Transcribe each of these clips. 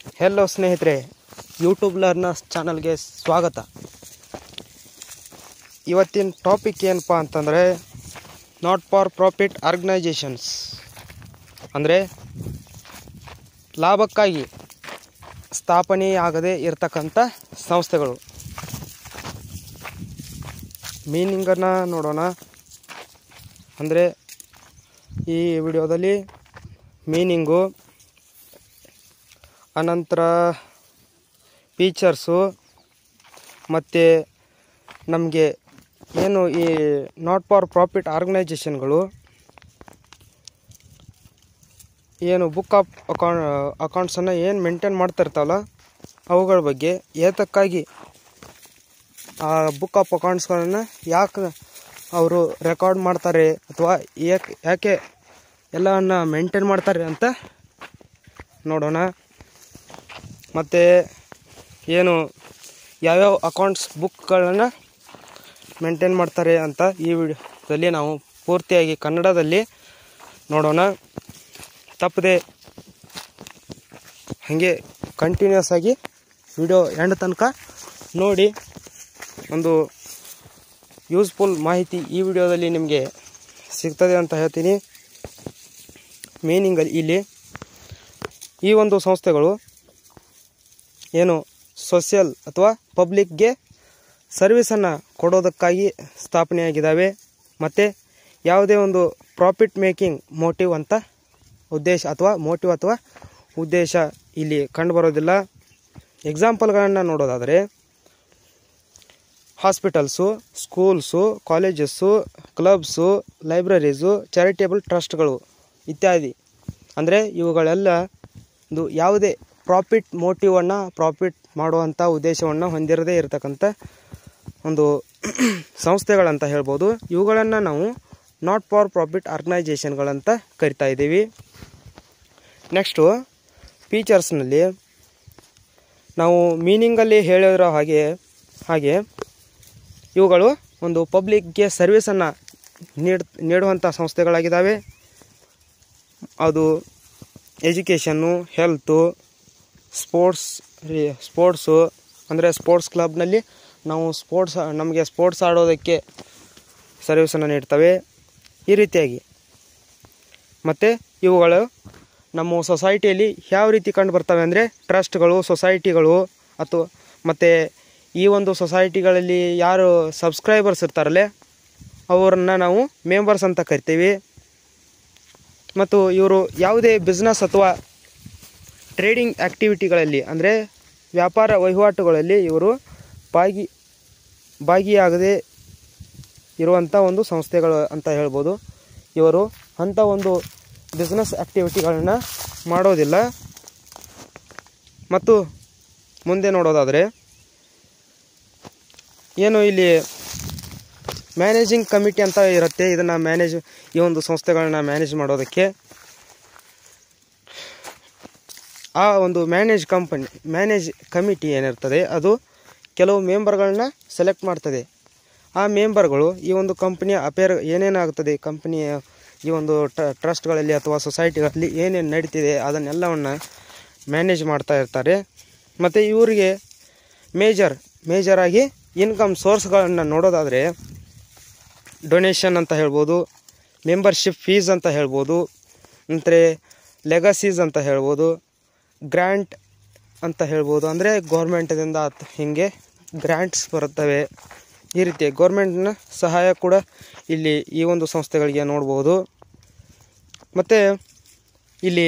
hello ಸ್ನೇಹಿತರೆ YouTube learners ಚಾನಲ್ಗೆ ಸ್ವಾಗತ ಇವತ್ತಿನ ಟಾಪಿಕ್ ಏನಪ್ಪ ಅಂತಂದರೆ ನಾಟ್ ಫಾರ್ ಪ್ರಾಫಿಟ್ ಆರ್ಗನೈಜೇಷನ್ಸ್ ಅಂದರೆ ಲಾಭಕ್ಕಾಗಿ ಸ್ಥಾಪನೆಯಾಗದೇ ಇರತಕ್ಕಂಥ ಸಂಸ್ಥೆಗಳು ಮೀನಿಂಗನ್ನು ನೋಡೋಣ ಅಂದರೆ ಈ ವಿಡಿಯೋದಲ್ಲಿ ಮೀನಿಂಗು ಅನಂತರ ಫೀಚರ್ಸು ಮತ್ತು ನಮಗೆ ಏನು ಈ ನಾಟ್ ಫಾರ್ ಪ್ರಾಫಿಟ್ ಆರ್ಗನೈಜೇಷನ್ಗಳು ಏನು ಬುಕ್ ಆಫ್ ಅಕೌಂಟ್ ಅಕೌಂಟ್ಸನ್ನು ಏನು ಮೇಂಟೈನ್ ಮಾಡ್ತಾ ಇರ್ತಾವಲ್ಲ ಅವುಗಳ ಬಗ್ಗೆ ಏತಕ್ಕಾಗಿ ಆ ಬುಕ್ ಆಫ್ ಅಕೌಂಟ್ಸ್ಗಳನ್ನು ಯಾಕೆ ಅವರು ರೆಕಾರ್ಡ್ ಮಾಡ್ತಾರೆ ಅಥವಾ ಯಾಕೆ ಯಾಕೆ ಎಲ್ಲವನ್ನು ಮೇಂಟೈನ್ ಮಾಡ್ತಾರೆ ಅಂತ ನೋಡೋಣ ಮತ್ತು ಏನು ಯಾವ್ಯಾವ ಅಕೌಂಟ್ಸ್ ಬುಕ್ಗಳನ್ನು ಮೇಂಟೈನ್ ಮಾಡ್ತಾರೆ ಅಂತ ಈ ವಿಡಿಯೋದಲ್ಲಿ ನಾವು ಪೂರ್ತಿಯಾಗಿ ಕನ್ನಡದಲ್ಲಿ ನೋಡೋಣ ತಪ್ಪದೆ ಹಾಗೆ ಕಂಟಿನ್ಯೂಸ್ ಆಗಿ ವಿಡಿಯೋ ಎಂಡ್ ತನಕ ನೋಡಿ ಒಂದು ಯೂಸ್ಫುಲ್ ಮಾಹಿತಿ ಈ ವಿಡಿಯೋದಲ್ಲಿ ನಿಮಗೆ ಸಿಗ್ತದೆ ಅಂತ ಹೇಳ್ತೀನಿ ಮೀನಿಂಗಲ್ಲಿ ಇಲ್ಲಿ ಈ ಒಂದು ಸಂಸ್ಥೆಗಳು ಏನು ಸೋಷಿಯಲ್ ಅಥವಾ ಪಬ್ಲಿಕ್ಗೆ ಸರ್ವಿಸನ್ನು ಕೊಡೋದಕ್ಕಾಗಿ ಸ್ಥಾಪನೆಯಾಗಿದ್ದಾವೆ ಮತ್ತು ಯಾವುದೇ ಒಂದು ಪ್ರಾಫಿಟ್ ಮೇಕಿಂಗ್ ಮೋಟಿವ್ ಅಂತ ಉದ್ದೇಶ ಅಥವಾ ಮೋಟಿವ್ ಅಥವಾ ಉದ್ದೇಶ ಇಲ್ಲಿ ಕಂಡುಬರೋದಿಲ್ಲ ಎಕ್ಸಾಂಪಲ್ಗಳನ್ನು ನೋಡೋದಾದರೆ hospitals schools colleges clubs libraries charitable ಟ್ರಸ್ಟ್ಗಳು ಇತ್ಯಾದಿ ಅಂದರೆ ಇವುಗಳೆಲ್ಲ ಒಂದು ಯಾವುದೇ ಪ್ರಾಫಿಟ್ ಮೋಟಿವನ್ನು ಪ್ರಾಫಿಟ್ ಮಾಡುವಂಥ ಉದ್ದೇಶವನ್ನು ಹೊಂದಿರದೇ ಇರತಕ್ಕಂಥ ಒಂದು ಸಂಸ್ಥೆಗಳಂತ ಹೇಳ್ಬೋದು ಇವುಗಳನ್ನು ನಾವು ನಾಟ್ ಫಾರ್ ಪ್ರಾಫಿಟ್ ಆರ್ಗನೈಜೇಷನ್ಗಳಂತ ಕರಿತಾ ಇದ್ದೀವಿ ನೆಕ್ಸ್ಟು ಫೀಚರ್ಸ್ನಲ್ಲಿ ನಾವು ಮೀನಿಂಗಲ್ಲಿ ಹೇಳಿರೋ ಹಾಗೆ ಹಾಗೆ ಇವುಗಳು ಒಂದು ಪಬ್ಲಿಕ್ಗೆ ಸರ್ವಿಸನ್ನು ನೀಡ್ ನೀಡುವಂಥ ಸಂಸ್ಥೆಗಳಾಗಿದ್ದಾವೆ ಅದು ಎಜುಕೇಷನ್ನು ಹೆಲ್ತು ಸ್ಪೋರ್ಟ್ಸ್ ಸ್ಪೋರ್ಟ್ಸು ಅಂದರೆ ಸ್ಪೋರ್ಟ್ಸ್ ಕ್ಲಬ್ನಲ್ಲಿ ನಾವು ಸ್ಪೋರ್ಟ್ಸ್ ನಮಗೆ ಸ್ಪೋರ್ಟ್ಸ್ ಆಡೋದಕ್ಕೆ ಸರ್ವಿಸನ್ನು ನೀಡ್ತವೆ ಈ ರೀತಿಯಾಗಿ ಮತ್ತು ಇವುಗಳು ನಮ್ಮ ಸೊಸೈಟಿಯಲ್ಲಿ ಯಾವ ರೀತಿ ಕಂಡು ಬರ್ತವೆ ಅಂದರೆ ಟ್ರಸ್ಟ್ಗಳು ಸೊಸೈಟಿಗಳು ಅಥವಾ ಮತ್ತು ಈ ಒಂದು ಸೊಸೈಟಿಗಳಲ್ಲಿ ಯಾರು ಸಬ್ಸ್ಕ್ರೈಬರ್ಸ್ ಇರ್ತಾರಲ್ಲೇ ಅವರನ್ನು ನಾವು ಮೆಂಬರ್ಸ್ ಅಂತ ಕರಿತೀವಿ ಮತ್ತು ಇವರು ಯಾವುದೇ ಬಿಸ್ನೆಸ್ ಅಥವಾ ಟ್ರೇಡಿಂಗ್ ಆ್ಯಕ್ಟಿವಿಟಿಗಳಲ್ಲಿ ಅಂದರೆ ವ್ಯಾಪಾರ ವಹಿವಾಟುಗಳಲ್ಲಿ ಇವರು ಭಾಗಿ ಭಾಗಿಯಾಗದೆ ಇರುವಂಥ ಒಂದು ಸಂಸ್ಥೆಗಳು ಅಂತ ಹೇಳ್ಬೋದು ಇವರು ಅಂಥ ಒಂದು ಬಿಸ್ನೆಸ್ ಆ್ಯಕ್ಟಿವಿಟಿಗಳನ್ನ ಮಾಡೋದಿಲ್ಲ ಮತ್ತು ಮುಂದೆ ನೋಡೋದಾದರೆ ಏನು ಇಲ್ಲಿ ಮ್ಯಾನೇಜಿಂಗ್ ಕಮಿಟಿ ಅಂತ ಇರುತ್ತೆ ಇದನ್ನು ಮ್ಯಾನೇಜ್ ಈ ಒಂದು ಸಂಸ್ಥೆಗಳನ್ನ ಮ್ಯಾನೇಜ್ ಮಾಡೋದಕ್ಕೆ ಆ ಒಂದು ಮ್ಯಾನೇಜ್ ಕಂಪನಿ ಮ್ಯಾನೇಜ್ ಕಮಿಟಿ ಏನಿರ್ತದೆ ಅದು ಕೆಲವು ಮೆಂಬರ್ಗಳನ್ನ ಸೆಲೆಕ್ಟ್ ಮಾಡ್ತದೆ ಆ ಮೆಂಬರ್ಗಳು ಈ ಒಂದು ಕಂಪನಿಯ ಅಪೇರ್ ಏನೇನಾಗ್ತದೆ ಕಂಪನಿಯ ಈ ಒಂದು ಟ್ರಸ್ಟ್ಗಳಲ್ಲಿ ಅಥವಾ ಸೊಸೈಟಿಗಳಲ್ಲಿ ಏನೇನು ನಡೀತಿದೆ ಅದನ್ನೆಲ್ಲವನ್ನು ಮ್ಯಾನೇಜ್ ಮಾಡ್ತಾ ಇರ್ತಾರೆ ಮತ್ತು ಇವರಿಗೆ ಮೇಜರ್ ಮೇಜರಾಗಿ ಇನ್ಕಮ್ ಸೋರ್ಸ್ಗಳನ್ನು ನೋಡೋದಾದರೆ ಡೊನೇಷನ್ ಅಂತ ಹೇಳ್ಬೋದು ಮೆಂಬರ್ಶಿಪ್ ಫೀಸ್ ಅಂತ ಹೇಳ್ಬೋದು ನಂತರ ಲೆಗಸೀಸ್ ಅಂತ ಹೇಳ್ಬೋದು ಗ್ರ್ಯಾಂಟ್ ಅಂತ ಹೇಳ್ಬೋದು ಅಂದರೆ ಗೌರ್ಮೆಂಟದಿಂದ ಹೀಗೆ ಗ್ರ್ಯಾಂಟ್ಸ್ ಬರುತ್ತವೆ ಈ ರೀತಿ ಗೌರ್ಮೆಂಟ್ನ ಸಹಾಯ ಕೂಡ ಇಲ್ಲಿ ಈ ಒಂದು ಸಂಸ್ಥೆಗಳಿಗೆ ನೋಡ್ಬೋದು ಮತ್ತು ಇಲ್ಲಿ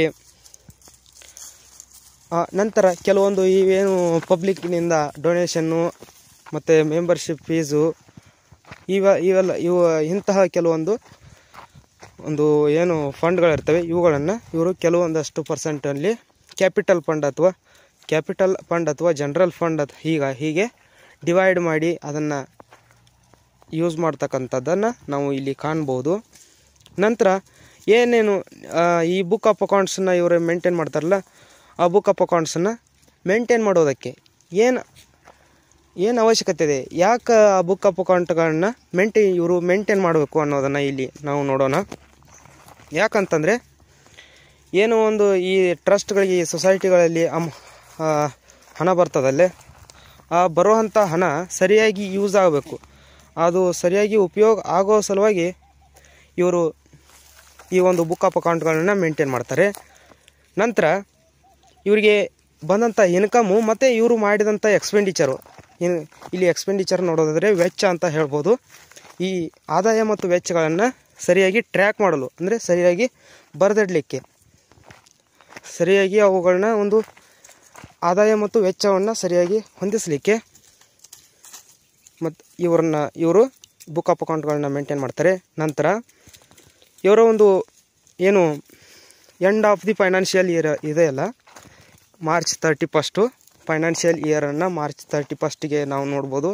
ನಂತರ ಕೆಲವೊಂದು ಇವೇನು ಪಬ್ಲಿಕ್ನಿಂದ ಡೊನೇಷನ್ನು ಮತ್ತು ಮೆಂಬರ್ಶಿಪ್ ಫೀಸು ಇವ ಇವೆಲ್ಲ ಇವು ಇಂತಹ ಕೆಲವೊಂದು ಒಂದು ಏನು ಫಂಡ್ಗಳಿರ್ತವೆ ಇವುಗಳನ್ನು ಇವರು ಕೆಲವೊಂದಷ್ಟು ಪರ್ಸೆಂಟಲ್ಲಿ ಕ್ಯಾಪಿಟಲ್ ಫಂಡ್ ಅಥವಾ ಕ್ಯಾಪಿಟಲ್ ಫಂಡ್ ಅಥವಾ ಜನರಲ್ ಫಂಡ್ ಅತ್ ಹೀಗ ಹೀಗೆ ಡಿವೈಡ್ ಮಾಡಿ ಅದನ್ನು ಯೂಸ್ ಮಾಡ್ತಕ್ಕಂಥದ್ದನ್ನು ನಾವು ಇಲ್ಲಿ ಕಾಣ್ಬೋದು ನಂತರ ಏನೇನು ಈ ಬುಕ್ ಆಫ್ ಅಕೌಂಟ್ಸನ್ನು ಇವರು ಮೇಂಟೈನ್ ಮಾಡ್ತಾರಲ್ಲ ಆ ಬುಕ್ ಆಫ್ ಅಕೌಂಟ್ಸನ್ನು ಮೇಂಟೈನ್ ಮಾಡೋದಕ್ಕೆ ಏನು ಏನು ಅವಶ್ಯಕತೆ ಇದೆ ಯಾಕೆ ಆ ಬುಕ್ ಆಫ್ ಅಕೌಂಟ್ಗಳನ್ನ ಮೇಂಟೈನ್ ಇವರು ಮೇಂಟೈನ್ ಮಾಡಬೇಕು ಅನ್ನೋದನ್ನು ಇಲ್ಲಿ ನಾವು ನೋಡೋಣ ಯಾಕಂತಂದರೆ ಏನೋ ಒಂದು ಈ ಟ್ರಸ್ಟ್ಗಳಿಗೆ ಈ ಸೊಸೈಟಿಗಳಲ್ಲಿ ಅಮ್ ಆ, ಹಣ ಬರ್ತದಲ್ಲೇ ಆ ಬರುವಂಥ ಹಣ ಸರಿಯಾಗಿ ಯೂಸ್ ಆಗಬೇಕು ಅದು ಸರಿಯಾಗಿ ಉಪಯೋಗ ಆಗೋ ಸಲುವಾಗಿ ಇವರು ಈ ಒಂದು ಬುಕ್ ಆಫ್ ಅಕೌಂಟ್ಗಳನ್ನು ಮೇಂಟೈನ್ ಮಾಡ್ತಾರೆ ನಂತರ ಇವರಿಗೆ ಬಂದಂಥ ಇನ್ಕಮು ಮತ್ತು ಇವರು ಮಾಡಿದಂಥ ಎಕ್ಸ್ಪೆಂಡಿಚರು ಇನ್ ಇಲ್ಲಿ ಎಕ್ಸ್ಪೆಂಡಿಚರ್ ನೋಡೋದಾದರೆ ವೆಚ್ಚ ಅಂತ ಹೇಳ್ಬೋದು ಈ ಆದಾಯ ಮತ್ತು ವೆಚ್ಚಗಳನ್ನು ಸರಿಯಾಗಿ ಟ್ರ್ಯಾಕ್ ಮಾಡಲು ಅಂದರೆ ಸರಿಯಾಗಿ ಬರೆದಿಡಲಿಕ್ಕೆ ಸರಿಯಾಗಿ ಅವುಗಳನ್ನ ಒಂದು ಆದಾಯ ಮತ್ತು ವೆಚ್ಚವನ್ನು ಸರಿಯಾಗಿ ಹೊಂದಿಸಲಿಕ್ಕೆ ಮತ್ತು ಇವ್ರನ್ನ ಇವರು ಬುಕ್ ಆಫ್ ಅಕೌಂಟ್ಗಳನ್ನ ಮೇಂಟೈನ್ ಮಾಡ್ತಾರೆ ನಂತರ ಇವರ ಒಂದು ಏನು end of the financial year ಇದೆಯಲ್ಲ ಮಾರ್ಚ್ ತರ್ಟಿ ಫಸ್ಟು ಫೈನಾನ್ಷಿಯಲ್ ಇಯರನ್ನು ಮಾರ್ಚ್ ತರ್ಟಿ ಫಸ್ಟಿಗೆ ನಾವು ನೋಡ್ಬೋದು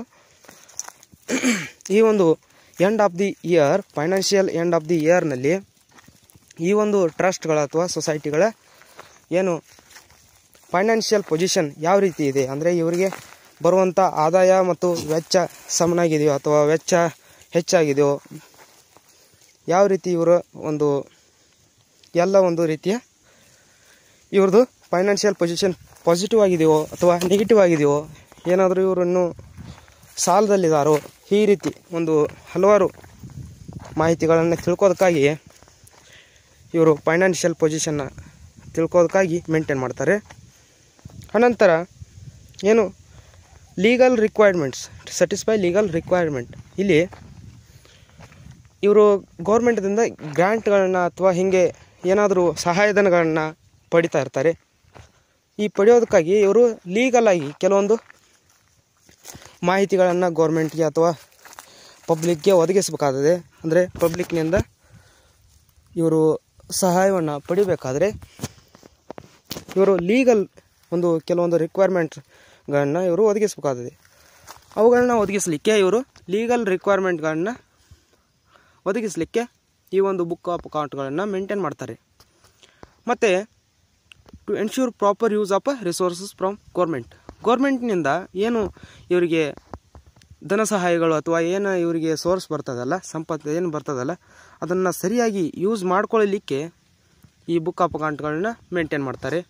ಈ ಒಂದು end of the year financial end of the ಇಯರ್ನಲ್ಲಿ ಈ ಒಂದು ಟ್ರಸ್ಟ್ಗಳ ಅಥವಾ ಸೊಸೈಟಿಗಳ ಏನು ಫೈನಾನ್ಷಿಯಲ್ ಪೊಸಿಷನ್ ಯಾವ ರೀತಿ ಇದೆ ಅಂದರೆ ಇವರಿಗೆ ಬರುವಂಥ ಆದಾಯ ಮತ್ತು ವೆಚ್ಚ ಸಮನಾಗಿದೆಯೋ ಅಥವಾ ವೆಚ್ಚ ಹೆಚ್ಚಾಗಿದೆಯೋ ಯಾವ ರೀತಿ ಇವರ ಒಂದು ಎಲ್ಲ ಒಂದು ರೀತಿಯ ಇವ್ರದ್ದು ಫೈನಾನ್ಷಿಯಲ್ ಪೊಸಿಷನ್ ಪಾಸಿಟಿವ್ ಆಗಿದೆಯೋ ಅಥವಾ ನೆಗೆಟಿವ್ ಆಗಿದೆಯೋ ಏನಾದರೂ ಇವರನ್ನು ಸಾಲದಲ್ಲಿದ್ದಾರೋ ಈ ರೀತಿ ಒಂದು ಹಲವಾರು ಮಾಹಿತಿಗಳನ್ನು ತಿಳ್ಕೋದಕ್ಕಾಗಿ ಇವರು ಫೈನಾನ್ಷಿಯಲ್ ಪೊಸಿಷನ್ನ ತಿಳ್ಕೋದಕ್ಕಾಗಿ ಮೇಂಟೈನ್ ಮಾಡ್ತಾರೆ ಅನಂತರ ಏನು legal requirements satisfy legal requirement ಇಲ್ಲಿ ಇವರು ಗೌರ್ಮೆಂಟ್ದಿಂದ ಗ್ರ್ಯಾಂಟ್ಗಳನ್ನ ಅಥವಾ ಹೀಗೆ ಏನಾದರೂ ಸಹಾಯಧನಗಳನ್ನ ಪಡಿತಾ ಇರ್ತಾರೆ ಈ ಪಡೆಯೋದಕ್ಕಾಗಿ ಇವರು ಲೀಗಲಾಗಿ ಕೆಲವೊಂದು ಮಾಹಿತಿಗಳನ್ನು ಗೌರ್ಮೆಂಟ್ಗೆ ಅಥವಾ ಪಬ್ಲಿಕ್ಗೆ ಒದಗಿಸಬೇಕಾಗಿದೆ ಅಂದರೆ ಪಬ್ಲಿಕ್ನಿಂದ ಇವರು ಸಹಾಯವನ್ನು ಪಡಿಬೇಕಾದ್ರೆ ಇವರು ಲೀಗಲ್ ಒಂದು ಕೆಲವೊಂದು ರಿಕ್ವೈರ್ಮೆಂಟ್ಗಳನ್ನ ಇವರು ಒದಗಿಸಬೇಕಾಗಿದೆ ಅವುಗಳನ್ನ ಒದಗಿಸಲಿಕ್ಕೆ ಇವರು ಲೀಗಲ್ ರಿಕ್ವೈರ್ಮೆಂಟ್ಗಳನ್ನ ಒದಗಿಸಲಿಕ್ಕೆ ಈ ಒಂದು ಬುಕ್ ಆಫ್ ಅಕೌಂಟ್ಗಳನ್ನು ಮೇಂಟೈನ್ ಮಾಡ್ತಾರೆ ಮತ್ತು to ensure proper use of resources from government ಗೌರ್ಮೆಂಟ್ನಿಂದ ಏನು ಇವರಿಗೆ ಧನ ಸಹಾಯಗಳು ಅಥವಾ ಏನು ಇವರಿಗೆ ಸೋರ್ಸ್ ಬರ್ತದಲ್ಲ ಸಂಪತ್ತು ಏನು ಬರ್ತದಲ್ಲ ಅದನ್ನು ಸರಿಯಾಗಿ ಯೂಸ್ ಮಾಡ್ಕೊಳ್ಳಲಿಕ್ಕೆ ಈ ಬುಕ್ ಆಫ್ ಅಕೌಂಟ್ಗಳನ್ನ ಮೇಂಟೈನ್ ಮಾಡ್ತಾರೆ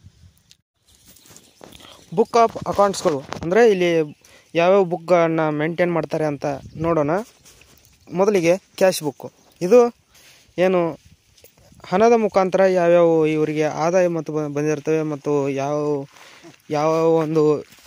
ಬುಕ್ ಆಫ್ ಅಕೌಂಟ್ಸ್ಗಳು ಅಂದರೆ ಇಲ್ಲಿ ಯಾವ್ಯಾವ ಬುಕ್ಗಳನ್ನು ಮೇಂಟೈನ್ ಮಾಡ್ತಾರೆ ಅಂತ ನೋಡೋಣ ಮೊದಲಿಗೆ ಕ್ಯಾಶ್ ಬುಕ್ಕು ಇದು ಏನು ಹಣದ ಮುಖಾಂತರ ಯಾವ್ಯಾವ ಇವರಿಗೆ ಆದಾಯ ಮತ್ತು ಬ- ಬಂದಿರ್ತವೆ ಮತ್ತು ಯಾವ ಯಾವ ಒಂದು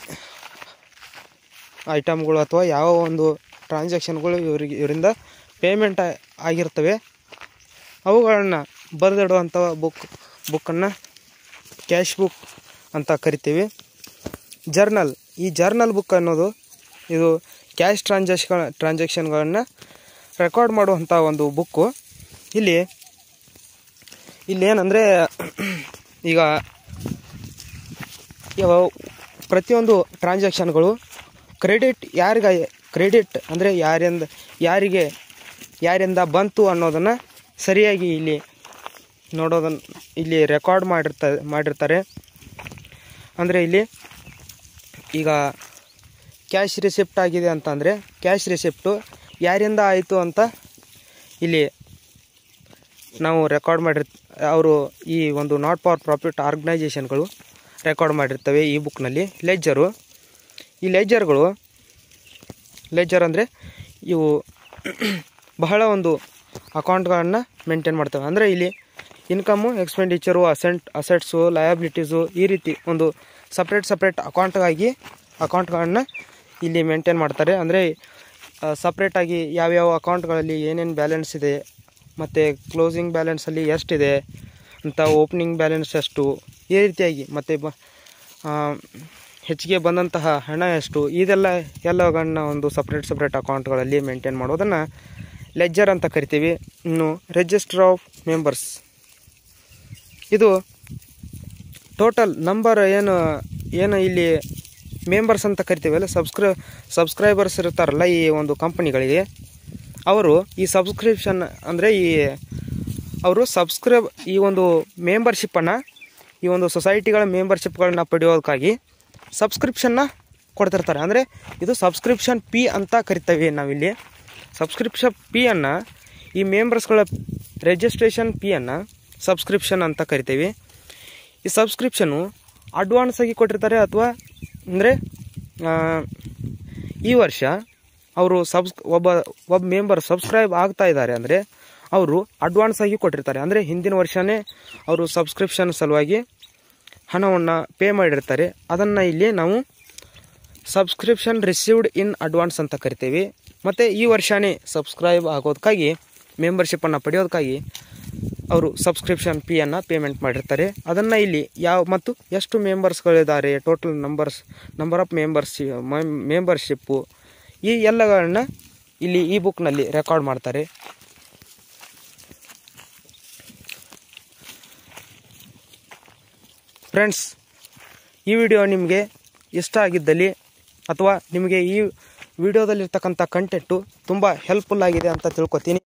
ಐಟಮ್ಗಳು ಅಥವಾ ಯಾವ ಒಂದು ಟ್ರಾನ್ಸಾಕ್ಷನ್ಗಳು ಇವರಿಗೆ ಇವರಿಂದ ಪೇಮೆಂಟ್ ಆಗಿರ್ತವೆ ಅವುಗಳನ್ನು ಬರೆದಿಡುವಂಥ ಬುಕ್ ಬುಕ್ಕನ್ನು ಕ್ಯಾಶ್ ಬುಕ್ ಅಂತ ಕರಿತೀವಿ ಜರ್ನಲ್ ಈ ಜರ್ನಲ್ ಬುಕ್ ಅನ್ನೋದು ಇದು ಕ್ಯಾಶ್ ಟ್ರಾನ್ಸಾಕ್ಷನ್ ಟ್ರಾನ್ಸಾಕ್ಷನ್ಗಳನ್ನು ರೆಕಾರ್ಡ್ ಮಾಡುವಂಥ ಒಂದು ಬುಕ್ಕು ಇಲ್ಲಿ ಇಲ್ಲಿ ಏನಂದರೆ ಈಗ ಯಾವ ಪ್ರತಿಯೊಂದು ಟ್ರಾನ್ಸಾಕ್ಷನ್ಗಳು ಕ್ರೆಡಿಟ್ ಯಾರಿಗ ಕ್ರೆಡಿಟ್ ಅಂದರೆ ಯಾರಿಂದ ಯಾರಿಗೆ ಯಾರಿಂದ ಬಂತು ಅನ್ನೋದನ್ನು ಸರಿಯಾಗಿ ಇಲ್ಲಿ ನೋಡೋದನ್ನು ಇಲ್ಲಿ ರೆಕಾರ್ಡ್ ಮಾಡಿರ್ತಾರೆ ಮಾಡಿರ್ತಾರೆ ಅಂದರೆ ಇಲ್ಲಿ ಈಗ ಕ್ಯಾಶ್ ರಿಸಿಪ್ಟ್ ಆಗಿದೆ ಅಂತಂದರೆ ಕ್ಯಾಶ್ ರಿಸಿಪ್ಟು ಯಾರಿಂದ ಆಯಿತು ಅಂತ ಇಲ್ಲಿ ನಾವು ರೆಕಾರ್ಡ್ ಮಾಡಿರ್ ಅವರು ಈ ಒಂದು ನಾಟ್ ಫಾರ್ ಪ್ರಾಫಿಟ್ ಆರ್ಗನೈಜೇಷನ್ಗಳು ರೆಕಾರ್ಡ್ ಮಾಡಿರ್ತವೆ ಈ ಬುಕ್ನಲ್ಲಿ ಲೆಜ್ಜರು ಈ ಲೆಜ್ಜರ್ಗಳು ಲೆಜ್ಜರ್ ಅಂದರೆ ಇವು ಬಹಳ ಒಂದು ಅಕೌಂಟ್ಗಳನ್ನು ಮೇಂಟೈನ್ ಮಾಡ್ತವೆ ಅಂದರೆ ಇಲ್ಲಿ ಇನ್ಕಮು ಎಕ್ಸ್ಪೆಂಡಿಚರು ಅಸೆಂಟ್ ಅಸೆಟ್ಸು ಲಯಬಿಲಿಟೀಸು ಈ ರೀತಿ ಒಂದು ಸಪ್ರೇಟ್ ಸಪ್ರೇಟ್ ಅಕೌಂಟ್ಗಾಗಿ ಅಕೌಂಟ್ಗಳನ್ನು ಇಲ್ಲಿ ಮೇಂಟೈನ್ ಮಾಡ್ತಾರೆ ಅಂದರೆ ಸಪ್ರೇಟಾಗಿ ಯಾವ್ಯಾವ ಅಕೌಂಟ್ಗಳಲ್ಲಿ ಏನೇನು ಬ್ಯಾಲೆನ್ಸ್ ಇದೆ ಮತ್ತು ಕ್ಲೋಸಿಂಗ್ ಬ್ಯಾಲೆನ್ಸಲ್ಲಿ ಎಷ್ಟಿದೆ ಅಂತ ಓಪನಿಂಗ್ ಬ್ಯಾಲೆನ್ಸ್ ಎಷ್ಟು ಈ ರೀತಿಯಾಗಿ ಮತ್ತು ಬ ಆ, ಹೆಚ್ಚಿಗೆ ಬಂದಂತಹ ಹಣ ಎಷ್ಟು ಇದೆಲ್ಲ ಎಲ್ಲಗಳನ್ನ ಒಂದು ಸಪ್ರೇಟ್ ಸಪ್ರೇಟ್ ಅಕೌಂಟ್ಗಳಲ್ಲಿ ಮೇಂಟೈನ್ ಮಾಡೋದನ್ನು ಲೆಜ್ಜರ್ ಅಂತ ಕರಿತೀವಿ ಇನ್ನು ರಿಜಿಸ್ಟರ್ ಆಫ್ ಮೆಂಬರ್ಸ್ ಇದು ಟೋಟಲ್ ನಂಬರ್ ಏನು ಏನು ಇಲ್ಲಿ ಮೆಂಬರ್ಸ್ ಅಂತ ಕರಿತೀವಲ್ಲ ಸಬ್ಸ್ಕ್ರೈ ಸಬ್ಸ್ಕ್ರೈಬರ್ಸ್ ಇರ್ತಾರಲ್ಲ ಈ ಒಂದು ಕಂಪನಿಗಳಿಗೆ ಅವರು ಈ ಸಬ್ಸ್ಕ್ರಿಪ್ಷನ್ ಅಂದರೆ ಈ ಅವರು ಸಬ್ಸ್ಕ್ರೈಬ್ ಈ ಒಂದು ಮೆಂಬರ್ಶಿಪ್ಪನ್ನು ಈ ಒಂದು ಸೊಸೈಟಿಗಳ ಮೆಂಬರ್ಶಿಪ್ಗಳನ್ನ ಪಡೆಯೋದಕ್ಕಾಗಿ ಸಬ್ಸ್ಕ್ರಿಪ್ಷನ್ನ ಕೊಡ್ತಿರ್ತಾರೆ ಅಂದರೆ ಇದು ಸಬ್ಸ್ಕ್ರಿಪ್ಷನ್ ಪಿ ಅಂತ ಕರಿತೇವೆ ನಾವಿಲ್ಲಿ ಸಬ್ಸ್ಕ್ರಿಪ್ಷನ್ ಪಿಯನ್ನು ಈ ಮೆಂಬರ್ಸ್ಗಳ ರಿಜಿಸ್ಟ್ರೇಷನ್ ಪಿಯನ್ನು ಸಬ್ಸ್ಕ್ರಿಪ್ಷನ್ ಅಂತ ಕರಿತೀವಿ ಈ ಸಬ್ಸ್ಕ್ರಿಪ್ಷನು ಅಡ್ವಾನ್ಸ್ ಆಗಿ ಕೊಟ್ಟಿರ್ತಾರೆ ಅಥವಾ ಅಂದರೆ ಈ ವರ್ಷ ಅವರು ಸಬ್ಸ್ ಒಬ್ಬ ಒಬ್ಬ ಮೆಂಬರ್ ಸಬ್ಸ್ಕ್ರೈಬ್ ಆಗ್ತಾ ಇದ್ದಾರೆ ಅಂದರೆ ಅವರು ಅಡ್ವಾನ್ಸ್ ಆಗಿ ಕೊಟ್ಟಿರ್ತಾರೆ ಅಂದರೆ ಹಿಂದಿನ ವರ್ಷವೇ ಅವರು ಸಬ್ಸ್ಕ್ರಿಪ್ಷನ್ ಸಲುವಾಗಿ ಹಣವನ್ನು ಪೇ ಮಾಡಿರ್ತಾರೆ ಅದನ್ನು ಇಲ್ಲಿ ನಾವು ಸಬ್ಸ್ಕ್ರಿಪ್ಷನ್ ರಿಸೀವ್ಡ್ ಇನ್ ಅಡ್ವಾನ್ಸ್ ಅಂತ ಕರಿತೀವಿ ಮತ್ತು ಈ ವರ್ಷವೇ ಸಬ್ಸ್ಕ್ರೈಬ್ ಆಗೋದಕ್ಕಾಗಿ ಮೆಂಬರ್ಶಿಪ್ಪನ್ನು ಪಡೆಯೋದಕ್ಕಾಗಿ ಅವರು ಸಬ್ಸ್ಕ್ರಿಪ್ಷನ್ ಫೀಯನ್ನು ಪೇಮೆಂಟ್ ಮಾಡಿರ್ತಾರೆ ಅದನ್ನು ಇಲ್ಲಿ ಯಾವ ಮತ್ತು ಎಷ್ಟು ಮೆಂಬರ್ಸ್ಗಳಿದ್ದಾರೆ total numbers number of members membership ಈ ಎಲ್ಲಗಳನ್ನ ಇಲ್ಲಿ ಈ ಬುಕ್ನಲ್ಲಿ ರೆಕಾರ್ಡ್ ಮಾಡ್ತಾರೆ ಫ್ರೆಂಡ್ಸ್ ಈ ವಿಡಿಯೋ ನಿಮಗೆ ಇಷ್ಟ ಆಗಿದ್ದಲ್ಲಿ ಅಥವಾ ನಿಮಗೆ ಈ ವಿಡಿಯೋದಲ್ಲಿರ್ತಕ್ಕಂಥ ಕಂಟೆಂಟು ತುಂಬ ಹೆಲ್ಪ್ಫುಲ್ ಆಗಿದೆ ಅಂತ ತಿಳ್ಕೊತೀನಿ